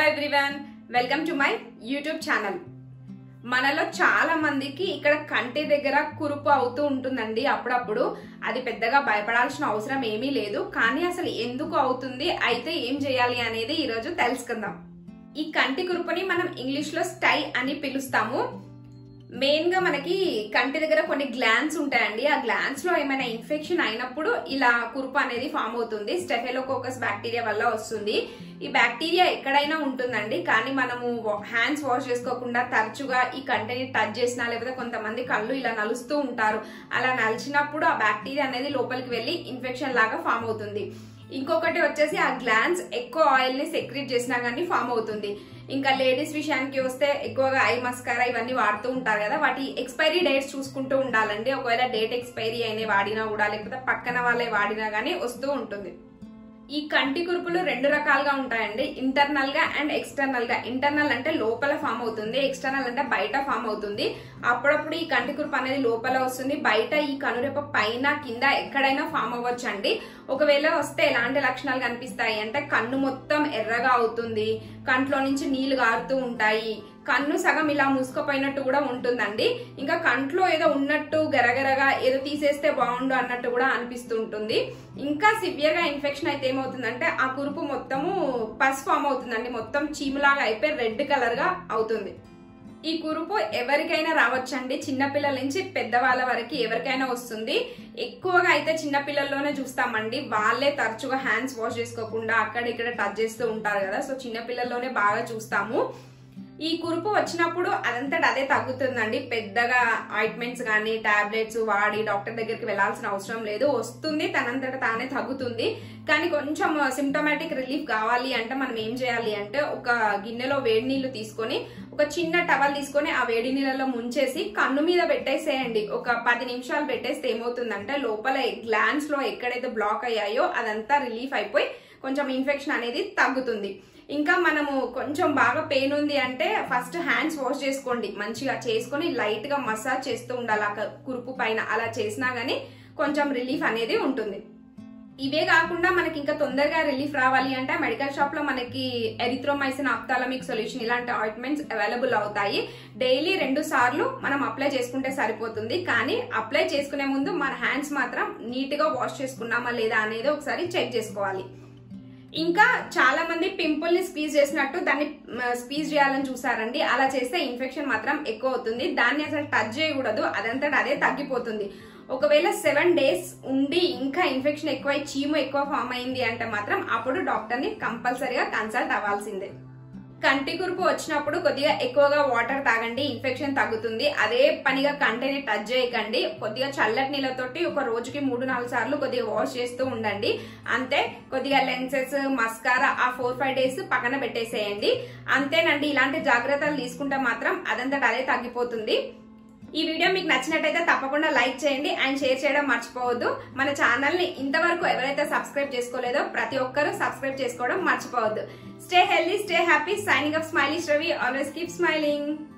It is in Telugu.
everyone welcome to my YouTube channel మనలో చాలా మందికి ఇక్కడ కంటి దగ్గర కురుపు అవుతూ ఉంటుందండి అప్పుడప్పుడు అది పెద్దగా భయపడాల్సిన అవసరం ఏమీ లేదు కానీ అసలు ఎందుకు అవుతుంది అయితే ఏం చేయాలి అనేది ఈరోజు తెలుసుకుందాం ఈ కంటి కురుపుని మనం ఇంగ్లీష్ లో స్టై అని పిలుస్తాము మెయిన్ గా మనకి కంటి దగ్గర కొన్ని గ్లాన్స్ ఉంటాయండి ఆ గ్లాన్స్ లో ఏమైనా ఇన్ఫెక్షన్ అయినప్పుడు ఇలా కురుపు అనేది ఫామ్ అవుతుంది స్టెఫెలోకోకస్ బ్యాక్టీరియా వల్ల వస్తుంది ఈ బ్యాక్టీరియా ఎక్కడైనా ఉంటుందండి కానీ మనము హ్యాండ్స్ వాష్ చేసుకోకుండా తరచుగా ఈ కంటిని టచ్ చేసినా లేకపోతే కొంతమంది కళ్ళు ఇలా నలుస్తూ ఉంటారు అలా నలిచినప్పుడు ఆ బ్యాక్టీరియా అనేది లోపలికి వెళ్ళి ఇన్ఫెక్షన్ లాగా ఫామ్ అవుతుంది ఇంకొకటి వచ్చేసి ఆ గ్లాన్స్ ఎక్కువ ఆయిల్ ని సెక్రెట్ చేసినా కానీ ఫామ్ అవుతుంది ఇంకా లేడీస్ విషయానికి వస్తే ఎక్కువగా ఐ మస్కారా ఇవన్నీ వాడుతూ ఉంటారు కదా వాటి ఎక్స్పైరీ డేట్స్ చూసుకుంటూ ఉండాలండి ఒకవేళ డేట్ ఎక్స్పైరీ అయిన వాడినా కూడా లేకపోతే పక్కన వాళ్ళే వాడినా కానీ వస్తూ ఉంటుంది ఈ కంటి కురుపులు రెండు రకాలుగా ఉంటాయండి ఇంటర్నల్ గా అండ్ ఎక్స్టర్నల్ గా ఇంటర్నల్ అంటే లోపల ఫామ్ అవుతుంది ఎక్స్టర్నల్ అంటే బయట ఫామ్ అవుతుంది అప్పుడప్పుడు ఈ కంటి కురుపు అనేది లోపల వస్తుంది బయట ఈ కనురెప్ప పైన కింద ఎక్కడైనా ఫామ్ అవ్వచ్చు అండి ఒకవేళ వస్తే ఎలాంటి లక్షణాలు కనిపిస్తాయి అంటే కన్ను మొత్తం ఎర్రగా అవుతుంది కంట్లో నుంచి నీళ్లు గారుతూ ఉంటాయి కన్ను సగం ఇలా మూసుకుపోయినట్టు కూడా ఉంటుందండి ఇంకా కంట్లో ఏదో ఉన్నట్టు గరగరగా ఏదో తీసేస్తే బాగుండు అన్నట్టు కూడా అనిపిస్తూ ఉంటుంది ఇంకా సివియర్ గా ఇన్ఫెక్షన్ అయితే ఏమవుతుందంటే ఆ కురుపు మొత్తము పస్ ఫామ్ అవుతుందండి మొత్తం చీములాగా అయిపోయి రెడ్ కలర్ గా అవుతుంది ఈ కురుపు ఎవరికైనా రావచ్చండి చిన్నపిల్లల నుంచి పెద్దవాళ్ళ వరకు ఎవరికైనా వస్తుంది ఎక్కువగా అయితే చిన్నపిల్లల్లోనే చూస్తామండి వాళ్ళే తరచుగా హ్యాండ్స్ వాష్ చేసుకోకుండా అక్కడ ఇక్కడ టచ్ చేస్తూ ఉంటారు కదా సో చిన్నపిల్లల్లోనే బాగా చూస్తాము ఈ కురుపు వచ్చినప్పుడు అదంతట అదే తగ్గుతుందండి పెద్దగా ఆయింట్మెంట్స్ కానీ టాబ్లెట్స్ వాడి డాక్టర్ దగ్గరికి వెళ్లాల్సిన అవసరం లేదు వస్తుంది తనంతట తానే తగ్గుతుంది కానీ కొంచెం సిమ్టమాటిక్ రిలీఫ్ కావాలి అంటే మనం ఏం చేయాలి అంటే ఒక గిన్నెలో వేడి నీళ్లు తీసుకొని ఒక చిన్న టవల్ తీసుకొని ఆ వేడి నీళ్ళలో ముంచేసి కన్ను మీద పెట్టేసేయండి ఒక పది నిమిషాలు పెట్టేస్తే ఏమవుతుందంటే లోపల గ్లాన్స్ లో ఎక్కడైతే బ్లాక్ అయ్యాయో అదంతా రిలీఫ్ అయిపోయి కొంచెం ఇన్ఫెక్షన్ అనేది తగ్గుతుంది ఇంకా మనము కొంచెం బాగా పెయిన్ ఉంది అంటే ఫస్ట్ హ్యాండ్స్ వాష్ చేసుకోండి మంచిగా చేసుకొని లైట్ గా మసాజ్ చేస్తూ ఉండాలి ఆ కురుపు పైన అలా చేసినా గానీ కొంచెం రిలీఫ్ అనేది ఉంటుంది ఇవే కాకుండా మనకి ఇంకా తొందరగా రిలీఫ్ రావాలి అంటే మెడికల్ షాప్ లో మనకి ఎరిథ్రోమైసిన్ ఆప్తాలమిక్ సొల్యూషన్ ఇలాంటి ఆయింట్మెంట్స్ అవైలబుల్ అవుతాయి డైలీ రెండు సార్లు మనం అప్లై చేసుకుంటే సరిపోతుంది కానీ అప్లై చేసుకునే ముందు మన హ్యాండ్స్ మాత్రం నీట్ గా వాష్ చేసుకున్నామా లేదా అనేది ఒకసారి చెక్ చేసుకోవాలి ఇంకా చాలా మంది పింపుల్ ని స్క్వీజ్ చేసినట్టు దాన్ని స్క్వీజ్ చేయాలని చూసారండి అలా చేస్తే ఇన్ఫెక్షన్ మాత్రం ఎక్కువ అవుతుంది దాన్ని అసలు టచ్ చేయకూడదు అదంతా అదే తగ్గిపోతుంది ఒకవేళ సెవెన్ డేస్ ఉండి ఇంకా ఇన్ఫెక్షన్ ఎక్కువ చీము ఎక్కువ ఫామ్ అయింది అంటే మాత్రం అప్పుడు డాక్టర్ ని కంపల్సరీగా కన్సల్ట్ అవ్వాల్సిందే కంటి కురుపు వచ్చినప్పుడు కొద్దిగా ఎక్కువగా వాటర్ తాగండి ఇన్ఫెక్షన్ తగ్గుతుంది అదే పనిగా కంటిని టచ్ చేయకండి కొద్దిగా చల్లటి నీళ్ళతోటి ఒక రోజుకి మూడు నాలుగు సార్లు కొద్దిగా వాష్ చేస్తూ ఉండండి అంతే కొద్దిగా లెన్సెస్ మస్కారా ఆ ఫోర్ ఫైవ్ డేస్ పక్కన పెట్టేసేయండి అంతేనండి ఇలాంటి జాగ్రత్తలు తీసుకుంటే మాత్రం అదంతట అదే తగ్గిపోతుంది ఈ వీడియో మీకు నచ్చినట్టయితే తప్పకుండా లైక్ చేయండి అండ్ షేర్ చేయడం మర్చిపోవద్దు మన ఛానల్ ని ఇంతవరకు ఎవరైతే సబ్స్క్రైబ్ చేసుకోలేదో ప్రతి ఒక్కరూ సబ్స్క్రైబ్ చేసుకోవడం మర్చిపోవద్దు stay healthy stay happy signing up స్మైలిష్ రవి ఆల్వేస్ కీప్ స్మైలింగ్